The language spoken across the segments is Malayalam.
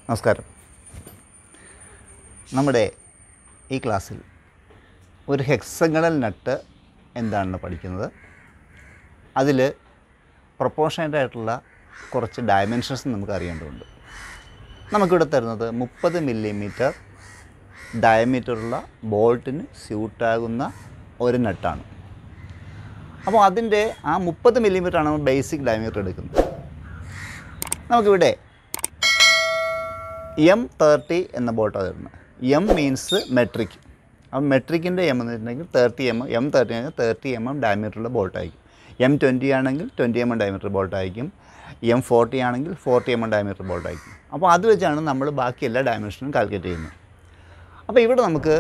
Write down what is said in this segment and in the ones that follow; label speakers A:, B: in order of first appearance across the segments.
A: നമസ്കാരം നമ്മുടെ ഈ ക്ലാസ്സിൽ ഒരു ഹെക്സഗണൽ നട്ട് എന്താണെന്ന് പഠിക്കുന്നത് അതിൽ പ്രൊപ്പോർഷനറ്റ് ആയിട്ടുള്ള കുറച്ച് ഡയമെൻഷൻസ് നമുക്ക് അറിയേണ്ടതുണ്ട് നമുക്കിവിടെ തരുന്നത് മുപ്പത് മില്ലിമീറ്റർ ഡയമീറ്ററുള്ള ബോൾട്ടിന് സ്യൂട്ടാകുന്ന ഒരു നട്ടാണ് അപ്പോൾ അതിൻ്റെ ആ മുപ്പത് മില്ലിമീറ്റർ ആണ് നമ്മൾ ബേസിക് ഡയമീറ്റർ എടുക്കുന്നത് നമുക്കിവിടെ എം തേർട്ടി എന്ന ബോട്ടാണ് വരുന്നത് എം മീൻസ് മെട്രിക് അപ്പം മെട്രിക്കിൻ്റെ എം എന്ന് വെച്ചിട്ടുണ്ടെങ്കിൽ തേർട്ടി എം എം തേർട്ടി ആണെങ്കിൽ തേർട്ടി എം എം ഡയമീറ്ററുള്ള ബോട്ടായിരിക്കും എം ട്വൻറ്റി ആണെങ്കിൽ ട്വൻറ്റി എം എം ഡയമീറ്റർ ബോട്ടായിരിക്കും എം ഫോർട്ടി ആണെങ്കിൽ ഫോർട്ടി എം എം ഡയമീറ്റർ ബോട്ടായിരിക്കും അപ്പോൾ അത് വെച്ചാണ് നമ്മൾ ബാക്കി എല്ലാ ഡയമെൻഷനും കാൽക്കുലേറ്റ് ചെയ്യുന്നത് അപ്പോൾ ഇവിടെ നമുക്ക്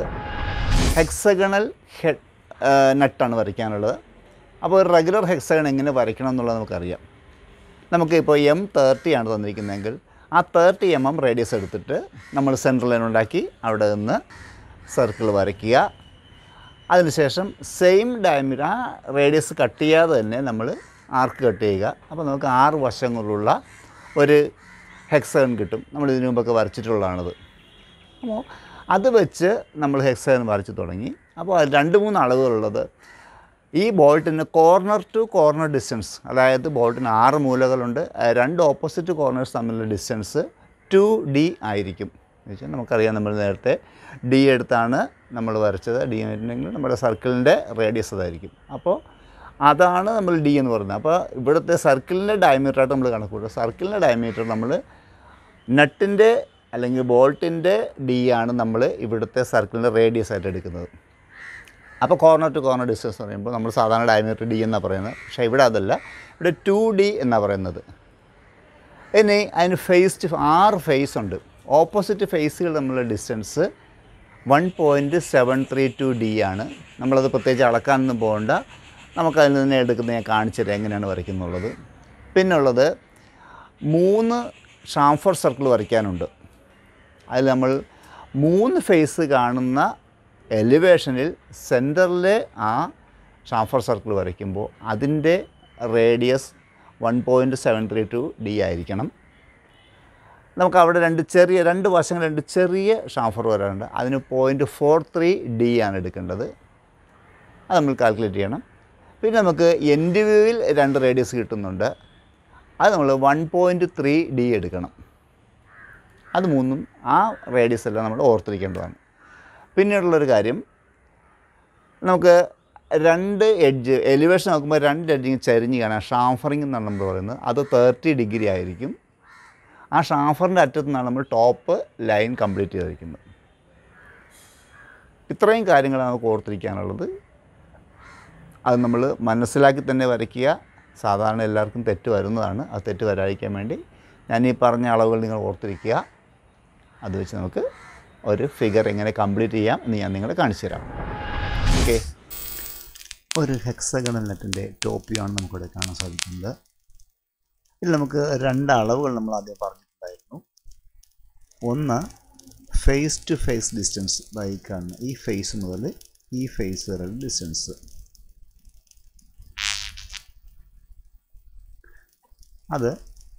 A: ഹെക്സഗണൽ ഹെഡ് നട്ടാണ് വരയ്ക്കാനുള്ളത് അപ്പോൾ ഒരു റെഗുലർ ഹെക്സഗൺ എങ്ങനെ വരയ്ക്കണം എന്നുള്ളത് നമുക്കറിയാം നമുക്ക് ഇപ്പോൾ എം തേർട്ടി ആണ് തന്നിരിക്കുന്നതെങ്കിൽ ആ തേർട്ടി എം എം റേഡിയസ് എടുത്തിട്ട് നമ്മൾ സെൻട്രൽ ലൈൻ ഉണ്ടാക്കി അവിടെ നിന്ന് സർക്കിൾ വരയ്ക്കുക അതിനുശേഷം സെയിം ഡയമീറ്റർ ആ റേഡിയസ് കട്ട് ചെയ്യാതെ തന്നെ നമ്മൾ ആർക്ക് കട്ട് ചെയ്യുക അപ്പോൾ നമുക്ക് ആറ് വശങ്ങളുള്ള ഒരു ഹെക്സഗൺ കിട്ടും നമ്മൾ ഇതിനു മുമ്പൊക്കെ വരച്ചിട്ടുള്ളതാണത് അപ്പോൾ അത് വെച്ച് നമ്മൾ ഹെക്സഗൺ വരച്ച് തുടങ്ങി അപ്പോൾ അതിൽ രണ്ട് മൂന്ന് അളവുകളുള്ളത് ഈ ബോൾട്ടിന് കോർണർ ടു കോർണർ ഡിസ്റ്റൻസ് അതായത് ബോൾട്ടിന് ആറ് മൂലകളുണ്ട് ആ രണ്ട് ഓപ്പോസിറ്റ് കോർണേഴ്സ് തമ്മിലുള്ള ഡിസ്റ്റൻസ് ടു ഡി ആയിരിക്കും എന്ന് വെച്ചാൽ നമുക്കറിയാം നമ്മൾ നേരത്തെ ഡി എടുത്താണ് നമ്മൾ വരച്ചത് ഡി ആയിട്ടുണ്ടെങ്കിൽ നമ്മുടെ സർക്കിളിൻ്റെ റേഡിയസ് അതായിരിക്കും അപ്പോൾ അതാണ് നമ്മൾ ഡി എന്ന് പറയുന്നത് അപ്പോൾ ഇവിടുത്തെ സർക്കിളിൻ്റെ ഡയമീറ്ററായിട്ട് നമ്മൾ കണക്ക് കൂട്ടുക സർക്കിളിൻ്റെ ഡയമീറ്റർ നമ്മൾ നട്ടിൻ്റെ അല്ലെങ്കിൽ ബോൾട്ടിൻ്റെ ഡി ആണ് നമ്മൾ ഇവിടുത്തെ സർക്കിളിൻ്റെ റേഡിയസ് ആയിട്ട് എടുക്കുന്നത് അപ്പോൾ കോർണർ ടു കോർണർ ഡിസ്റ്റൻസ് എന്ന് പറയുമ്പോൾ നമ്മൾ സാധാരണ ഡയമീറ്റർ ഡി എന്നാണ് പറയുന്നത് പക്ഷേ ഇവിടെ അതല്ല ഇവിടെ ടു ഡി എന്നാണ് പറയുന്നത് ഇനി അതിന് ഫേസ് ടു ആറ് ഫേസ് ഉണ്ട് ഓപ്പോസിറ്റ് ഫേസുകൾ തമ്മിലുള്ള distance one point seven three two D ആണ് നമ്മളത് പ്രത്യേകിച്ച് അളക്കാനൊന്നും പോകണ്ട നമുക്കതിൽ നിന്ന് എടുക്കുന്നത് ഞാൻ കാണിച്ചു തരാം എങ്ങനെയാണ് വരയ്ക്കുന്നുള്ളത് പിന്നുള്ളത് മൂന്ന് ഷാംഫർ സർക്കിൾ വരയ്ക്കാനുണ്ട് അതിൽ നമ്മൾ മൂന്ന് ഫേസ് കാണുന്ന എലിവേഷനിൽ സെൻറ്ററിലെ ആ ഷാംഫർ സർക്കിൾ വരയ്ക്കുമ്പോൾ അതിൻ്റെ radius one point seven three two D ആയിരിക്കണം നമുക്ക് അവിടെ രണ്ട് ചെറിയ രണ്ട് വശങ്ങൾ രണ്ട് ചെറിയ ഷാംഫർ വരാറുണ്ട് അതിന് പോയിൻറ്റ് ഫോർ ത്രീ ഡി ആണ് എടുക്കേണ്ടത് അത് നമ്മൾ കാൽക്കുലേറ്റ് ചെയ്യണം പിന്നെ നമുക്ക് എൻഡ് വ്യൂവിൽ രണ്ട് റേഡിയസ് കിട്ടുന്നുണ്ട് അത് നമ്മൾ വൺ പോയിൻറ്റ് ത്രീ ഡി എടുക്കണം അത് മൂന്നും ആ റേഡിയസ് എല്ലാം നമ്മൾ ഓർത്തിരിക്കേണ്ടതാണ് പിന്നീടുള്ളൊരു കാര്യം നമുക്ക് രണ്ട് എഡ്ജ് എലിവേഷൻ നോക്കുമ്പോൾ രണ്ട് എഡ്ജിങ് ചരിഞ്ഞ് കാണാം ഷാംഫറിങ് എന്നാണ് നമ്മൾ പറയുന്നത് അത് തേർട്ടി ഡിഗ്രി ആയിരിക്കും ആ ഷാംഫറിൻ്റെ അറ്റത്തു നിന്നാണ് നമ്മൾ ടോപ്പ് ലൈൻ കംപ്ലീറ്റ് ചെയ്തിരിക്കുന്നത് ഇത്രയും കാര്യങ്ങൾ നമുക്ക് ഓർത്തിരിക്കാനുള്ളത് അത് നമ്മൾ മനസ്സിലാക്കി തന്നെ വരയ്ക്കുക സാധാരണ എല്ലാവർക്കും തെറ്റ് വരുന്നതാണ് ആ തെറ്റ് വരാതിരിക്കാൻ വേണ്ടി ഞാൻ ഈ പറഞ്ഞ അളവുകൾ നിങ്ങൾ ഓർത്തിരിക്കുക അത് വെച്ച് നമുക്ക് ഒരു ഫിഗർ എങ്ങനെ കംപ്ലീറ്റ് ചെയ്യാം എന്ന് ഞാൻ നിങ്ങളെ കാണിച്ചു തരാം ഓക്കെ ഒരു ഹെക്സഗണൽ നെറ്റിൻ്റെ ടോപ്പ് വ്യൂ ആണ് നമുക്കിവിടെ കാണാൻ സാധിക്കുന്നത് ഇതിൽ നമുക്ക് രണ്ട് അളവുകൾ നമ്മൾ ആദ്യം പറഞ്ഞിട്ടുണ്ടായിരുന്നു ഒന്ന് ഫേസ് ടു ഫേസ് ഡിസ്റ്റൻസ് ഈ കാണുന്ന ഈ ഫേസ് മുതൽ ഈ ഫേസ് വരെയുള്ള ഡിസ്റ്റൻസ് അത്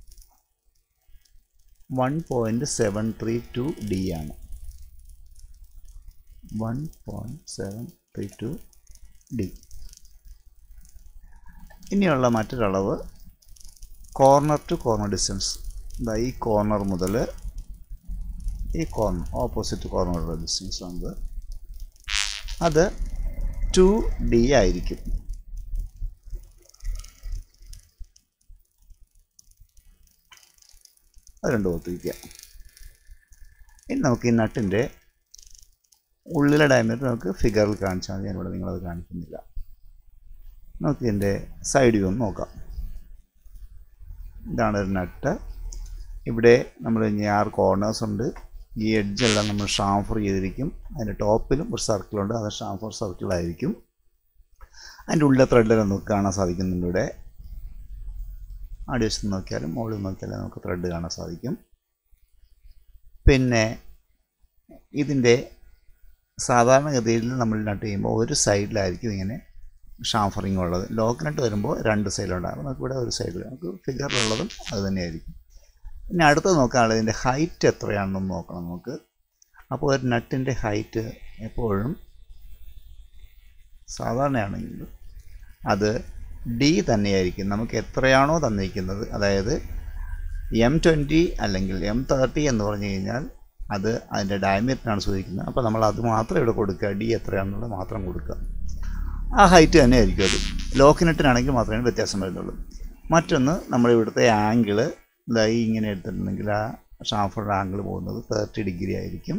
A: one point seven three two D ആണ് one point seven three two D ഇനിയുള്ള മറ്റൊരളവ് കോർണർ ടു കോർണർ ഡിസ്റ്റൻസ് ഇതാ ഈ കോർണർ മുതൽ ഈ കോർണർ ഓപ്പോസിറ്റ് കോർണറുടെ ഡിസ്റ്റൻസ് ആണത് അത് ടു ഡി ആയിരിക്കും അത് രണ്ടും ഓർത്തിരിക്കുക ഇനി നമുക്ക് ഈ നട്ടിൻ്റെ ഉള്ളിലെ ഡയമീറ്റർ നമുക്ക് ഫിഗറിൽ കാണിച്ചാൽ മതി ഞാനിവിടെ നിങ്ങളത് കാണിക്കുന്നില്ല നമുക്ക് ഇതിൻ്റെ സൈഡ് വ്യൂ ഒന്ന് നോക്കാം ഇതാണ് ഒരു നട്ട് ഇവിടെ നമ്മൾ ഇനി ആറ് കോർണേഴ്സ് ഉണ്ട് ഈ എഡ്ജെല്ലാം നമ്മൾ ഷാംഫർ ചെയ്തിരിക്കും അതിൻ്റെ ടോപ്പിലും ഒരു സർക്കിളുണ്ട് അത് ഷാംഫർ സർക്കിളായിരിക്കും അതിൻ്റെ ഉള്ളിലെ ത്രെഡിൽ നമുക്ക് കാണാൻ സാധിക്കുന്നുണ്ട് ഇവിടെ അടിവശത്ത് നോക്കിയാലും മുകളിൽ നോക്കിയാലും നമുക്ക് ത്രെഡ് കാണാൻ സാധിക്കും പിന്നെ ഇതിൻ്റെ സാധാരണഗതിയിൽ നമ്മൾ നട്ട് ചെയ്യുമ്പോൾ ഒരു സൈഡിലായിരിക്കും ഇങ്ങനെ ഷാംഫറിങ് ഉള്ളത് ലോക്ക് നട്ട് വരുമ്പോൾ രണ്ട് സൈഡിലുണ്ടാകും നമുക്കിവിടെ ഒരു സൈഡിൽ നമുക്ക് ഫിഗറിലുള്ളതും അത് തന്നെയായിരിക്കും ഇനി അടുത്ത് നോക്കാനുള്ളത് ഇതിൻ്റെ ഹൈറ്റ് എത്രയാണെന്ന് നോക്കണം നമുക്ക് അപ്പോൾ ഒരു നട്ടിൻ്റെ ഹൈറ്റ് എപ്പോഴും സാധാരണയാണെങ്കിൽ അത് ഡി തന്നെയായിരിക്കും നമുക്ക് എത്രയാണോ തന്നിരിക്കുന്നത് അതായത് എം ട്വൻറ്റി അല്ലെങ്കിൽ എം തേർട്ടി എന്ന് പറഞ്ഞു കഴിഞ്ഞാൽ അത് അതിൻ്റെ ഡയമീറ്ററാണ് സൂചിക്കുന്നത് അപ്പോൾ നമ്മൾ അത് മാത്രം ഇവിടെ കൊടുക്കുക ഡി എത്രയാണെന്നുള്ളത് മാത്രം കൊടുക്കുക ആ ഹൈറ്റ് തന്നെ ആയിരിക്കും അത് ലോക്കിനെട്ടിനാണെങ്കിൽ മാത്രമേ വ്യത്യാസം വരുന്നുള്ളൂ മറ്റൊന്ന് നമ്മൾ ഇവിടുത്തെ ആംഗിള് ഇതായി ഇങ്ങനെ എടുത്തിട്ടുണ്ടെങ്കിൽ ആ ഷാഫറുടെ ആംഗിൾ പോകുന്നത് തേർട്ടി ഡിഗ്രി ആയിരിക്കും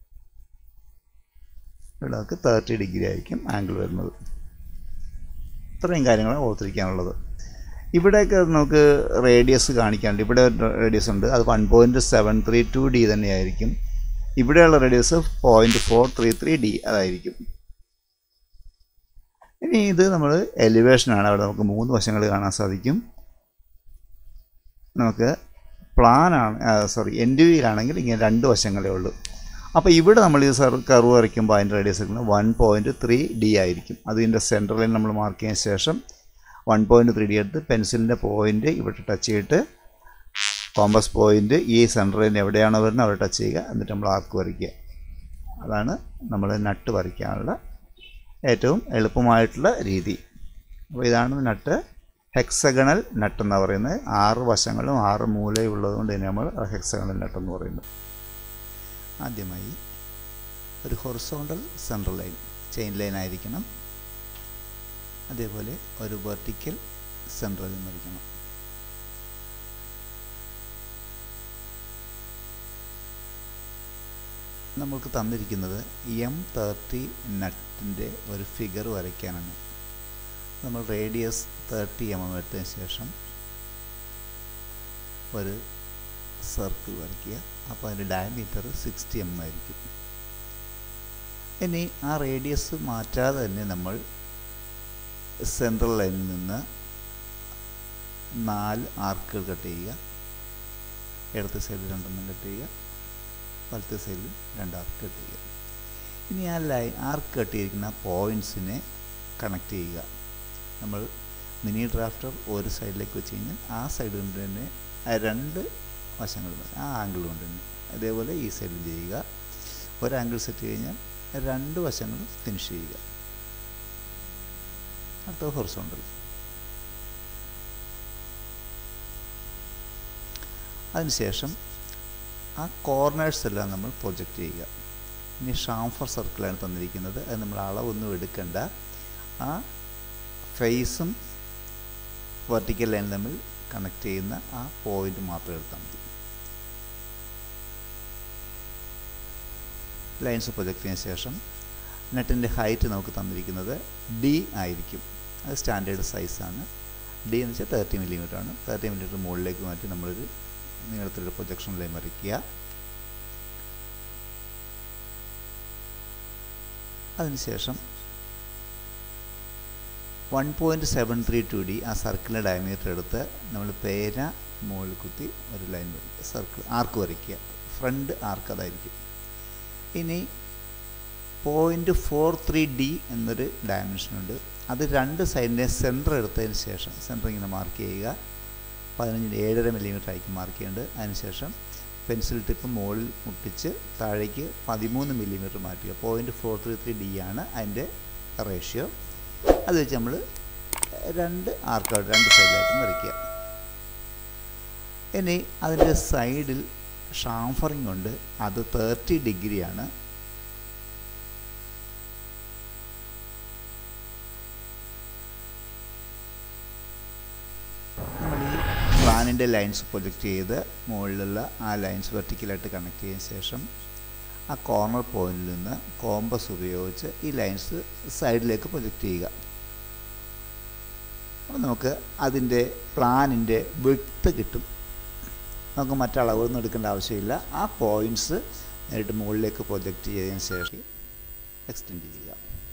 A: ഇവിടെ നമുക്ക് തേർട്ടി ഡിഗ്രി ആയിരിക്കും ആംഗിൾ വരുന്നത് ഇത്രയും കാര്യങ്ങളാണ് ഓർത്തിരിക്കാനുള്ളത് ഇവിടെയൊക്കെ നമുക്ക് റേഡിയസ് കാണിക്കാനുണ്ട് ഇവിടെ റേഡിയസ് ഉണ്ട് അത് one point seven three two D തന്നെയായിരിക്കും ഇവിടെയുള്ള radius point four three three D അതായിരിക്കും ഇനി ഇത് നമ്മൾ എലിവേഷനാണ് അവിടെ നമുക്ക് മൂന്ന് വശങ്ങൾ കാണാൻ സാധിക്കും നമുക്ക് പ്ലാനാണ് സോറി എൻ ഡി വിയിലാണെങ്കിൽ ഇങ്ങനെ രണ്ട് വശങ്ങളേ ഉള്ളൂ അപ്പോൾ ഇവിടെ നമ്മൾ ഈ സർ കർവ് വരയ്ക്കുമ്പോൾ അതിൻ്റെ റേഡിയസ് എടുക്കുന്നത് വൺ പോയിൻറ്റ് ത്രീ ഡി ആയിരിക്കും അതിൻ്റെ സെൻട്രലിൽ നമ്മൾ മാർക്ക് ചെയ്തതിന് ശേഷം വൺ പോയിൻറ്റ് ത്രീ ഡി എടുത്ത് പെൻസിലിൻ്റെ പോയിൻറ്റ് ഇവിടെ ടച്ച് ചെയ്തിട്ട് കോമ്പസ് പോയിൻറ്റ് ഈ സെൻറ്ററിൽ എവിടെയാണോ വരുന്നത് അവിടെ ടച്ച് ചെയ്യുക എന്നിട്ട് നമ്മൾ ആർക്ക് വരയ്ക്കുക അതാണ് നമ്മൾ നട്ട് വരയ്ക്കാനുള്ള ഏറ്റവും എളുപ്പമായിട്ടുള്ള രീതി അപ്പോൾ ഇതാണ് നട്ട് ഹെക്സഗണൽ നട്ട് എന്ന് പറയുന്നത് ആറ് വശങ്ങളും ആറ് മൂലയും ഉള്ളതുകൊണ്ട് തന്നെ നമ്മൾ ഹെക്സഗണൽ നട്ട് എന്ന് പറയുന്നത് ആദ്യമായി ഒരു horizontal central line chain line ആയിരിക്കണം അതേപോലെ ഒരു വെർട്ടിക്കൽ സെൻട്രൽ ലൈൻ വരയ്ക്കണം നമുക്ക് തന്നിരിക്കുന്നത് എം തേർട്ടി നട്ടിൻ്റെ ഒരു ഫിഗർ വരയ്ക്കാനാണ് നമ്മൾ റേഡിയസ് തേർട്ടി എം എം എടുത്തതിന് ശേഷം ഒരു സർക്കിൾ വരയ്ക്കുക അപ്പോൾ അതിൻ്റെ ഡയമീറ്റർ സിക്സ്റ്റി എം ആയിരിക്കും ഇനി ആ റേഡിയസ് മാറ്റാതെ തന്നെ നമ്മൾ സെൻട്രൽ ലൈനിൽ നിന്ന് നാല് ആർക്കുകൾ കട്ട് ചെയ്യുക ഇടത്തെ സൈഡിൽ രണ്ടെണ്ണം കട്ട് ചെയ്യുക വലത്തെ സൈഡിൽ രണ്ട് ആർക്ക് കട്ട് ചെയ്യുക ഇനി ആ ലൈൻ ആർക്ക് കട്ട് ചെയ്തിരിക്കുന്ന പോയിൻറ്റ്സിനെ കണക്ട് ചെയ്യുക നമ്മൾ മിനി ഡ്രാഫ്റ്റർ ഒരു സൈഡിലേക്ക് വെച്ച് കഴിഞ്ഞാൽ ആ സൈഡ് കൊണ്ട് തന്നെ ആ രണ്ട് വശങ്ങൾ ആ ആംഗിൾ കൊണ്ട് തന്നെ അതേപോലെ ഈ സൈഡിൽ ചെയ്യുക ഒരു ആംഗിൾ സെറ്റ് കഴിഞ്ഞാൽ രണ്ട് വശങ്ങളും ഫിനിഷ് ചെയ്യുക അടുത്ത ഹൊറിസോണ്ടൽ അതിനുശേഷം ആ കോർണേഴ്സ് എല്ലാം നമ്മൾ പ്രൊജക്റ്റ് ചെയ്യുക ഇനി ഷാംഫർ സർക്കിളാണ് തന്നിരിക്കുന്നത് അത് നമ്മൾ അളവൊന്നും എടുക്കണ്ട ആ ഫേസും വെർട്ടിക്കൽ ലൈൻ തമ്മിൽ കണക്ട് ചെയ്യുന്ന ആ പോയിന്റ് മാത്രം എടുത്താൽ മതി ലൈൻസ് പ്രൊജക്റ്റ് ചെയ്തതിന് ശേഷം നെറ്റിൻ്റെ ഹൈറ്റ് നമുക്ക് തന്നിരിക്കുന്നത് ഡി ആയിരിക്കും അത് സ്റ്റാൻഡേർഡ് സൈസാണ് ഡി എന്ന് വെച്ചാൽ തേർട്ടി മില്ലിമീറ്റർ ആണ് തേർട്ടി മില്ലിമീറ്റർ മുകളിലേക്ക് മാറ്റി നമ്മളൊരു നീളത്തിലൊരു പ്രൊജക്ഷൻ ലൈൻ വരയ്ക്കുക അതിനുശേഷം one point seven three two D ആ സർക്കിളിൻ്റെ ഡയമീറ്റർ എടുത്ത് നമ്മൾ പേര മുകളിൽ കുത്തി ഒരു ലൈൻ വരയ്ക്കുക സർക്കിൾ ആർക്ക് വരയ്ക്കുക ഫ്രണ്ട് ആർക്ക് അതായിരിക്കും ഇനി പോയിൻറ്റ് ഫോർ ത്രീ ഡി എന്നൊരു ഡയമെൻഷനുണ്ട് അത് രണ്ട് സൈഡിൻ്റെ സെൻറ്റർ എടുത്തതിന് ശേഷം സെൻറ്റർ ഇങ്ങനെ മാർക്ക് ചെയ്യുക പതിനഞ്ചിന് ഏഴര മില്ലിമീറ്റർ ആയിരിക്കും മാർക്ക് ചെയ്യേണ്ടത് അതിനുശേഷം പെൻസിൽ ടിപ്പ് മുകളിൽ മുട്ടിച്ച് താഴേക്ക് പതിമൂന്ന് മില്ലിമീറ്റർ മാറ്റുക point four three three D ആണ് അതിൻ്റെ റേഷ്യോ അത് വെച്ച് നമ്മൾ രണ്ട് ആർക്കൗട്ട് രണ്ട് സൈഡിലായിട്ടും വരയ്ക്കുക ഇനി അതിൻ്റെ സൈഡിൽ ഷാംഫറിങ് ഉണ്ട് അത് തേർട്ടി ഡിഗ്രിയാണ് നമ്മൾ ഈ പ്ലാനിൻ്റെ ലൈൻസ് പ്രൊജക്റ്റ് ചെയ്ത് മുകളിലുള്ള ആ ലൈൻസ് വെർട്ടിക്കലായിട്ട് കണക്ട് ചെയ്തതിന് ശേഷം ആ കോർണർ പോയിന്റിൽ നിന്ന് കോമ്പസ് ഉപയോഗിച്ച് ഈ ലൈൻസ് സൈഡിലേക്ക് പ്രൊജക്റ്റ് ചെയ്യുക അപ്പോൾ നമുക്ക് അതിൻ്റെ പ്ലാനിൻ്റെ വിട്ട് കിട്ടും നമുക്ക് മറ്റളവൊന്നും എടുക്കേണ്ട ആവശ്യമില്ല ആ പോയിൻറ്റ്സ് നേരിട്ട് മുകളിലേക്ക് പ്രൊജക്റ്റ് ചെയ്തതിന് ശേഷം എക്സ്റ്റെൻഡ് ചെയ്യുക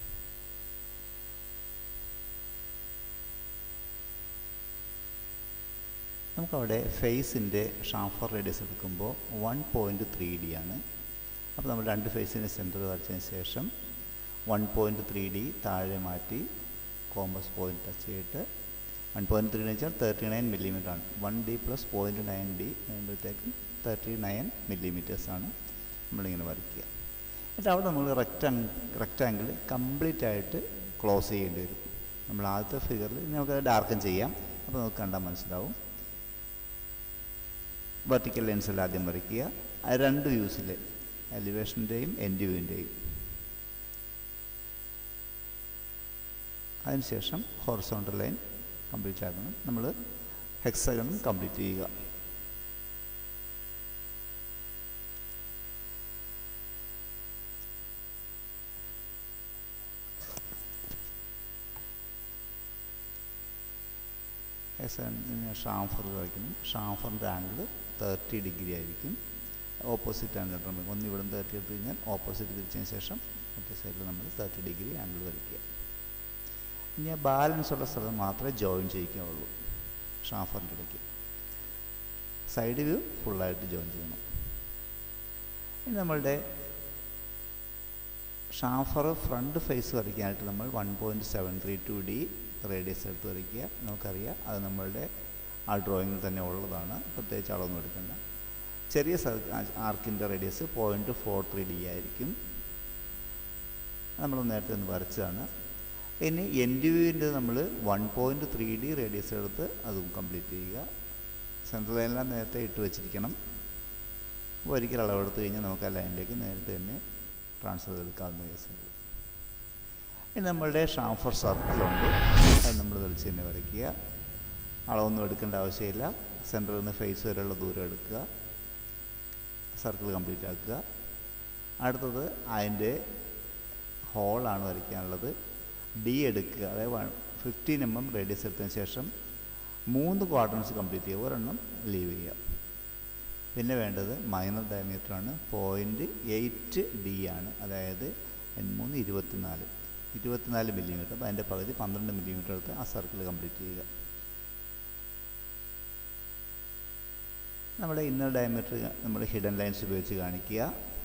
A: നമുക്കവിടെ ഫേസിൻ്റെ ഷാംഫർ റേഡിയസ് എടുക്കുമ്പോൾ വൺ പോയിൻറ്റ് ത്രീ ഡി ആണ് അപ്പോൾ നമ്മൾ രണ്ട് ഫേസിൻ്റെ സെൻറ്റർ വരച്ചതിന് ശേഷം വൺ പോയിൻറ്റ് ത്രീ ഡി താഴെ മാറ്റി കോമ്പസ് പോയിൻ്റ് ടച്ച് ചെയ്തിട്ട് വൺ പോയിൻറ്റ് ത്രീ എന്ന് വെച്ചാൽ തേർട്ടി നയൻ മില്ലിമീറ്റർ ആണ് one D plus point nine D വരുമ്പോഴത്തേക്കും തേർട്ടി നയൻ മില്ലിമീറ്റേഴ്സാണ് നമ്മളിങ്ങനെ വരയ്ക്കുക എന്നിട്ട് അവിടെ നമ്മൾ റെക്റ്റാങ് റെക്റ്റാങ്കിൾ കംപ്ലീറ്റ് ആയിട്ട് ക്ലോസ് ചെയ്യേണ്ടി വരും നമ്മൾ ആദ്യത്തെ ഫിഗറിൽ നമുക്ക് ഡാർക്കൻ ചെയ്യാം അപ്പോൾ നമുക്ക് കണ്ടാൽ മനസ്സിലാവും വെർട്ടിക്കൽ ലെൻസിൽ ആദ്യം വരയ്ക്കുക ആ രണ്ട് വ്യൂസിൽ എലിവേഷൻ്റെയും എൻഡ് വ്യൂവിൻ്റെയും അതിനുശേഷം ഹോറിസോണ്ടൽ ലൈൻ കംപ്ലീറ്റ് ആക്കണം നമ്മൾ ഹെക്സഗണും കംപ്ലീറ്റ് ചെയ്യുക ഷാംഫർ വയ്ക്കണം ഷാംഫറിൻ്റെ ആംഗിൾ തേർട്ടി ഡിഗ്രി ആയിരിക്കും ഓപ്പോസിറ്റ് ആംഗിൾ ഇടണം ഒന്ന് ഇവിടെ തേർട്ടി എടുത്ത് കഴിഞ്ഞാൽ ഓപ്പോസിറ്റ് തിരിച്ചതിന് ശേഷം മറ്റേ സൈഡിൽ നമ്മൾ തേർട്ടി ഡിഗ്രി ആംഗിൾ വരയ്ക്കുക ഇനി ആ ബാലൻസ് ഉള്ള സ്ഥലം മാത്രമേ ജോയിൻ ചെയ്യിക്കാവുള്ളൂ ഷാഫറിൻ്റെ ഇടയ്ക്ക് സൈഡ് വ്യൂ ഫുള്ളായിട്ട് ജോയിൻ ചെയ്യണം ഇനി നമ്മളുടെ ഷാഫർ ഫ്രണ്ട് ഫേസ് വരയ്ക്കാനായിട്ട് നമ്മൾ one point seven three two D radius എടുത്ത് വരയ്ക്കുക നമുക്കറിയാം അത് നമ്മളുടെ ആ ഡ്രോയിങ്ങിൽ തന്നെ ഉള്ളതാണ് പ്രത്യേകിച്ച് അളവൊന്നും എടുക്കണ്ട ചെറിയ ആർക്കിൻ്റെ radius point four three three ആയിരിക്കും നമ്മൾ നേരത്തെ ഒന്ന് വരച്ചതാണ് ഇനി എൻ ഡി വിൻ്റെ നമ്മൾ one point three D radius എടുത്ത് അതും കംപ്ലീറ്റ് ചെയ്യുക സെൻട്രൽ ലൈനെല്ലാം നേരത്തെ ഇട്ട് വെച്ചിരിക്കണം അപ്പോൾ ഒരിക്കൽ അളവെടുത്ത് കഴിഞ്ഞാൽ നമുക്ക് ആ ലൈനിലേക്ക് നേരിട്ട് തന്നെ ട്രാൻസ്ഫർ ചെയ്തെടുക്കാവുന്ന കേസുകൾ ഇനി നമ്മളുടെ ഷാംഫർ സർക്കിളുണ്ട് അത് നമ്മൾ വലിച്ച് തന്നെ വരയ്ക്കുക അളവൊന്നും എടുക്കേണ്ട ആവശ്യമില്ല സെൻറ്ററിൽ നിന്ന് ഫേസ് വരെയുള്ള ദൂരം എടുക്കുക സർക്കിൾ കംപ്ലീറ്റ് ആക്കുക അടുത്തത് അതിൻ്റെ ഹോളാണ് വരയ്ക്കാനുള്ളത് ഡി എടുക്കുക അതായത് ഫിഫ്റ്റീൻ എം എം റേഡിയസ് എടുത്തതിന് ശേഷം മൂന്ന് ക്വാർട്ടേൺസ് കംപ്ലീറ്റ് ചെയ്യുക ഒരെണ്ണം ലീവ് ചെയ്യുക പിന്നെ വേണ്ടത് മൈനർ ഡയമീറ്ററാണ് പോയിൻറ്റ് എയ്റ്റ് ഡി ആണ് അതായത് മൂന്ന് ഇരുപത്തിനാല് ഇരുപത്തിനാല് മില്ലിമീറ്റർ അപ്പോൾ അതിൻ്റെ പകുതി പന്ത്രണ്ട് മില്ലിമീറ്റർ എടുത്ത് ആ സർക്കിൾ കംപ്ലീറ്റ് ചെയ്യുക നമ്മുടെ ഇന്നർ ഡയമീറ്റർ നമ്മൾ ഹിഡൻ ലൈൻസ് ഉപയോഗിച്ച് കാണിക്കുക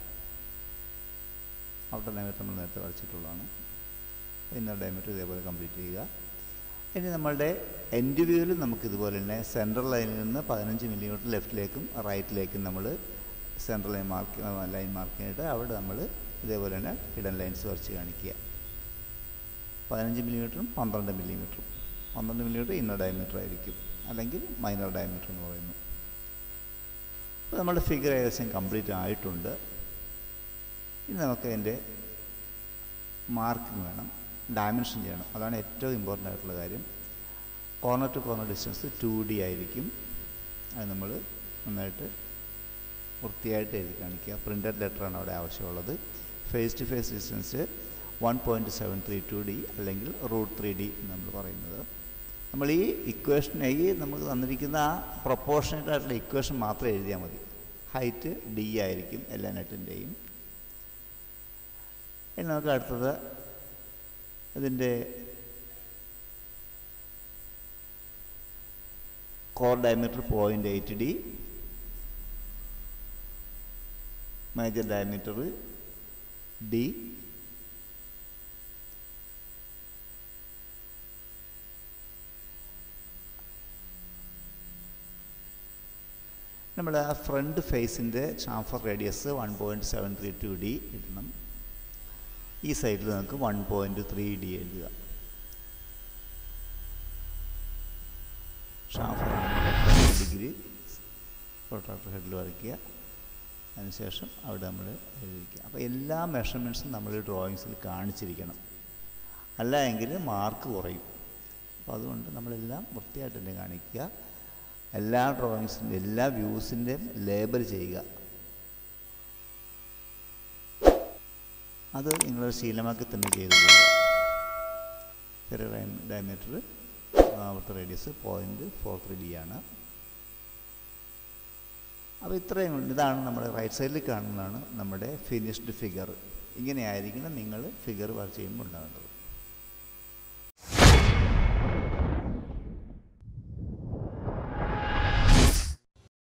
A: ഔട്ടർ ഡയമീറ്റർ നമ്മൾ നേരത്തെ വരച്ചിട്ടുള്ളതാണ് ഇന്നർ ഡയമീറ്റർ ഇതേപോലെ കംപ്ലീറ്റ് ചെയ്യുക ഇനി നമ്മളുടെ എൻഡ് വ്യൂവിൽ നമുക്ക് ഇതുപോലെ തന്നെ സെൻട്രൽ ലൈനിൽ നിന്ന് പതിനഞ്ച് മില്ലിമീറ്റർ ലെഫ്റ്റിലേക്കും റൈറ്റിലേക്കും നമ്മൾ central line mark line mark ചെയ്തിട്ട് അവിടെ നമ്മൾ ഇതേപോലെ തന്നെ ഹിഡൻ ലൈൻസ് വരച്ച് കാണിക്കുക പതിനഞ്ച് മില്ലിമീറ്ററും പന്ത്രണ്ട് മില്ലിമീറ്ററും പന്ത്രണ്ട് മില്ലിമീറ്റർ ഇന്നർ ഡയമീറ്റർ ആയിരിക്കും അല്ലെങ്കിൽ മൈനർ ഡയമീറ്റർ എന്ന് പറയുന്നു അപ്പോൾ നമ്മുടെ ഫിഗർ ഏകദേശം കംപ്ലീറ്റ് ആയിട്ടുണ്ട് ഇനി നമുക്ക് അതിൻ്റെ മാർക്കിംഗ് വേണം ഡയമെൻഷൻ ചെയ്യണം അതാണ് ഏറ്റവും ഇമ്പോർട്ടൻ്റ് ആയിട്ടുള്ള കാര്യം corner to corner distance two D ആയിരിക്കും അത് നമ്മൾ നന്നായിട്ട് വൃത്തിയായിട്ട് എഴുതി കാണിക്കുക പ്രിൻ്റഡ് ലെറ്ററാണ് അവിടെ ആവശ്യമുള്ളത് face to face distance one point seven three two D അല്ലെങ്കിൽ റൂട്ട് ത്രീ ഡി എന്ന് നമ്മൾ പറയുന്നത് നമ്മൾ ഈ ഇക്വേഷൻ ഈ നമുക്ക് തന്നിരിക്കുന്ന ആ പ്രൊപ്പോർഷനേറ്റ് ആയിട്ടുള്ള ഇക്വേഷൻ മാത്രം എഴുതിയാൽ മതി ഹൈറ്റ് ഡി ആയിരിക്കും എല്ലാ നെറ്റിൻ്റെയും ഇനി നമുക്ക് അടുത്തത് ഇതിൻ്റെ core diameter point eight D major diameter D നമ്മൾ ആ ഫ്രണ്ട് ഫേസിൻ്റെ chamfer radius one point seven three two D ഇടണം ഈ സൈഡിൽ നമുക്ക് വൺ പോയിൻറ്റ് ത്രീ ഡി എഴുതുക ഷാംഫർ ഡിഗ്രി പ്രൊട്ടക്ടർ ഹെഡിൽ വരയ്ക്കുക അതിനുശേഷം അവിടെ നമ്മൾ എഴുതിക്കുക അപ്പോൾ എല്ലാ മെഷർമെൻറ്റ്സും നമ്മൾ ഡ്രോയിങ്സിൽ കാണിച്ചിരിക്കണം അല്ല എങ്കിൽ മാർക്ക് കുറയും അപ്പോൾ അതുകൊണ്ട് നമ്മളെല്ലാം വൃത്തിയായിട്ട് തന്നെ കാണിക്കുക എല്ലാ ഡ്രോയിങ്സിൻ്റെ എല്ലാ വ്യൂസിൻ്റെയും ലേബൽ ചെയ്യുക അത് നിങ്ങൾ ശീലമാക്കി തന്നെ ചെയ്തു പോകുക ചെറിയ ഡയമീറ്റർ അവിടുത്തെ radius point four three D ആണ് അപ്പോൾ ഇത്രയും ഇതാണ് നമ്മുടെ റൈറ്റ് സൈഡിൽ കാണുന്നതാണ് നമ്മുടെ ഫിനിഷ്ഡ് ഫിഗർ ഇങ്ങനെയായിരിക്കണം നിങ്ങൾ ഫിഗർ വർക്ക് ചെയ്യുമ്പോൾ ഉണ്ടാകേണ്ടത്